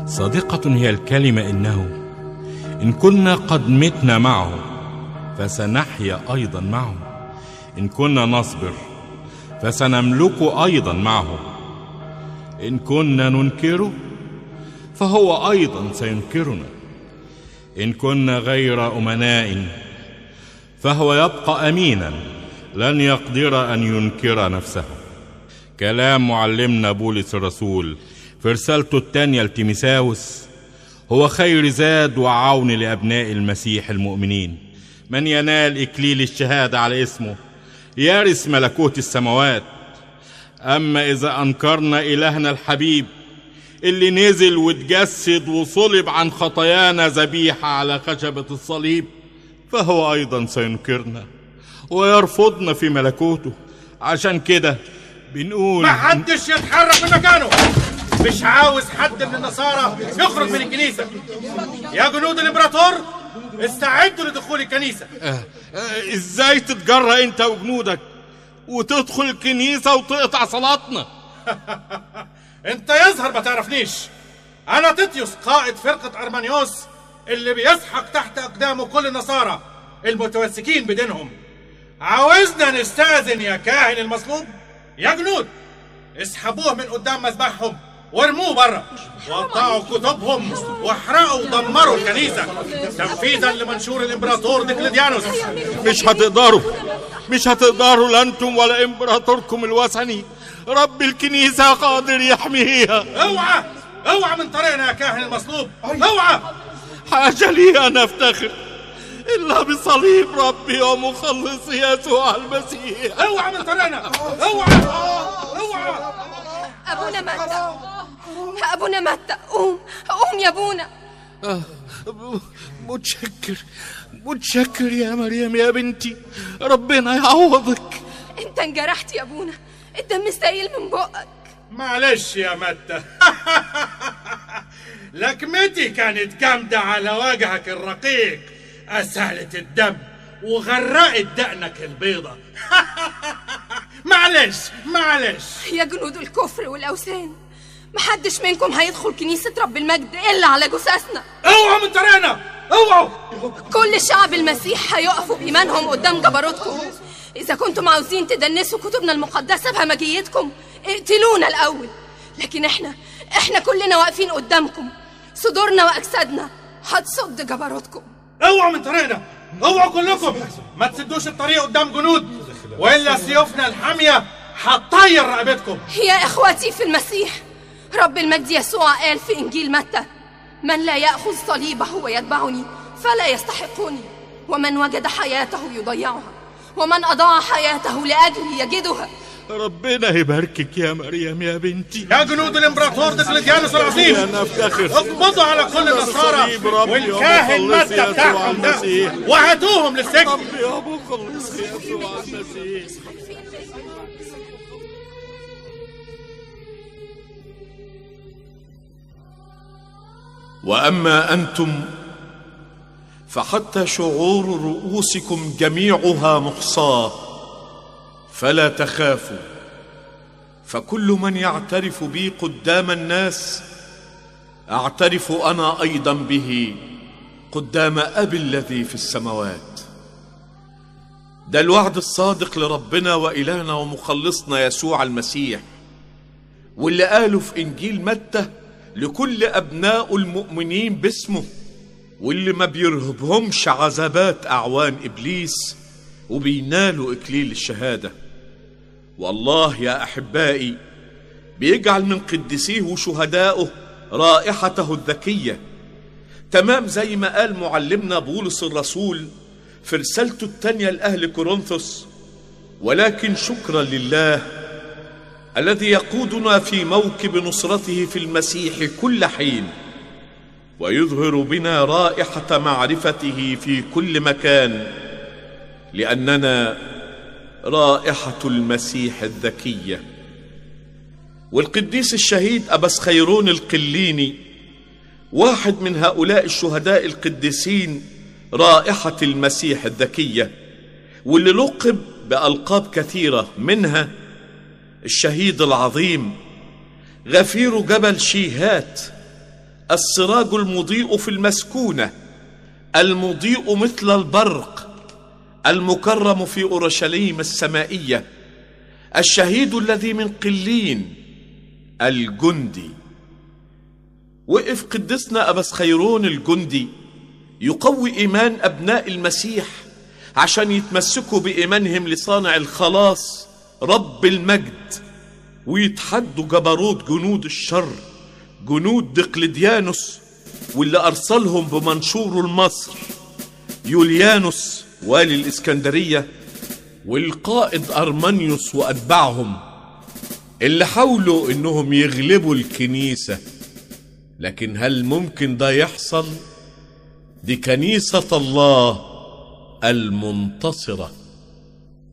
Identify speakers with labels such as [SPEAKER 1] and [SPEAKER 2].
[SPEAKER 1] صادقة هي الكلمة إنه إن كنا قد متنا معه فسنحيا أيضا معه إن كنا نصبر فسنملك أيضا معه إن كنا ننكره فهو أيضا سينكرنا إن كنا غير أمناء فهو يبقى أمينا لن يقدر أن ينكر نفسه كلام معلمنا بولس الرسول في رسالته الثانية لتيميساوس هو خير زاد وعون لأبناء المسيح المؤمنين من ينال إكليل الشهادة على اسمه يرث ملكوت السماوات أما إذا أنكرنا إلهنا الحبيب اللي نزل واتجسد وصلب عن خطايانا ذبيحة على خشبة الصليب فهو أيضا سينكرنا ويرفضنا في ملكوته عشان كده بنقول
[SPEAKER 2] ما حدش يتحرك من مكانه مش عاوز حد من النصارى يخرج من الكنيسة يا جنود الإمبراطور استعدوا لدخول الكنيسة
[SPEAKER 1] آه آه ازاي تتجرأ انت وجنودك وتدخل الكنيسة وتقطع صلاتنا
[SPEAKER 2] انت يظهر ما تعرفنيش انا تيتيوس قائد فرقة ارمانيوس اللي بيسحق تحت اقدامه كل النصارى المتمسكين بدينهم عاوزنا نستأذن يا كاهن المصلوب يا جنود اسحبوه من قدام مذبحهم وارموه بره وقطعوا كتبهم واحرقوا ودمروا الكنيسة تنفيذا لمنشور الامبراطور ديكليديانوس
[SPEAKER 1] مش هتقدروا مش هتقدروا لا انتم ولا امبراطوركم الوثني رب الكنيسة قادر يحميها
[SPEAKER 2] اوعى اوعى من طريقنا يا كاهن المصلوب اوعى
[SPEAKER 1] حاجة لي أنا أفتخر إلا بصليب ربي ومخلصي يسوع المسيح
[SPEAKER 2] اوعى من طريقنا اوعى اوعى
[SPEAKER 3] أبونا متى أبونا متى قوم قوم يا أبونا
[SPEAKER 1] آه، متشكر متشكر يا مريم يا بنتي ربنا يعوضك
[SPEAKER 3] أنت انجرحت يا أبونا الدم سايل من بقك
[SPEAKER 2] معلش يا متى لكمتي كانت جامدة على وجهك الرقيق أسالت الدم وغرقت دقنك البيضة معلش معلش
[SPEAKER 3] يا جنود الكفر والأوثان محدش منكم هيدخل كنيسة رب المجد إلا على جثثنا
[SPEAKER 2] اوعوا من طريقنا اوعوا
[SPEAKER 3] كل شعب المسيح هيقفوا بإيمانهم قدام جبروتكم إذا كنتم عاوزين تدنسوا كتبنا المقدسة بهمجيتكم اقتلونا الأول لكن إحنا إحنا كلنا واقفين قدامكم صدورنا وأجسادنا هتصد جبروتكم
[SPEAKER 2] اوعوا من طريقنا اوعوا كلكم ما تسدوش الطريق قدام جنود والا سيوفنا الحاميه هتطير رقبتكم
[SPEAKER 3] يا إخوتي في المسيح رب المجد يسوع قال في إنجيل متى من لا يأخذ صليبه ويتبعني فلا يستحقني ومن وجد حياته يضيعها ومن أضاع حياته لأجلي يجدها
[SPEAKER 1] ربنا يباركك يا مريم يا بنتي
[SPEAKER 2] يا جنود الامبراطور ديكليديانوس العظيم
[SPEAKER 1] أنا أفتخر
[SPEAKER 2] اقبضوا على كل النصارى
[SPEAKER 1] صليب ربي
[SPEAKER 2] والكاهن
[SPEAKER 1] ومخلصي
[SPEAKER 2] متى
[SPEAKER 1] يسوع
[SPEAKER 2] بتاعهم ده
[SPEAKER 1] المسيح.
[SPEAKER 2] وهاتوهم للسجن
[SPEAKER 1] ربي يا مخلص يسوع المسيح
[SPEAKER 4] واما انتم فحتى شعور رؤوسكم جميعها محصاه فلا تخافوا فكل من يعترف بي قدام الناس اعترف انا ايضا به قدام ابي الذي في السماوات ده الوعد الصادق لربنا والهنا ومخلصنا يسوع المسيح واللي قاله في انجيل متى لكل ابناء المؤمنين باسمه واللي ما بيرهبهمش عذابات اعوان ابليس وبينالوا اكليل الشهاده والله يا احبائي بيجعل من قديسيه وشهدائه رائحته الذكيه تمام زي ما قال معلمنا بولس الرسول في رسالته الثانيه لاهل كورنثوس ولكن شكرا لله الذي يقودنا في موكب نصرته في المسيح كل حين ويظهر بنا رائحه معرفته في كل مكان لاننا رائحه المسيح الذكيه والقديس الشهيد ابس خيرون القليني واحد من هؤلاء الشهداء القديسين رائحه المسيح الذكيه واللي لقب بالقاب كثيره منها الشهيد العظيم غفير جبل شيهات السراج المضيء في المسكونة المضيء مثل البرق المكرم في أورشليم السمائية الشهيد الذي من قلين الجندي وقف قدسنا أبس خيرون الجندي يقوي إيمان أبناء المسيح عشان يتمسكوا بإيمانهم لصانع الخلاص رب المجد ويتحدوا جبروت جنود الشر جنود دقلديانوس واللي أرسلهم بمنشوره لمصر يوليانوس والي الإسكندرية والقائد أرمانيوس وأتباعهم اللي حاولوا إنهم يغلبوا الكنيسة لكن هل ممكن ده يحصل؟ دي كنيسة الله المنتصره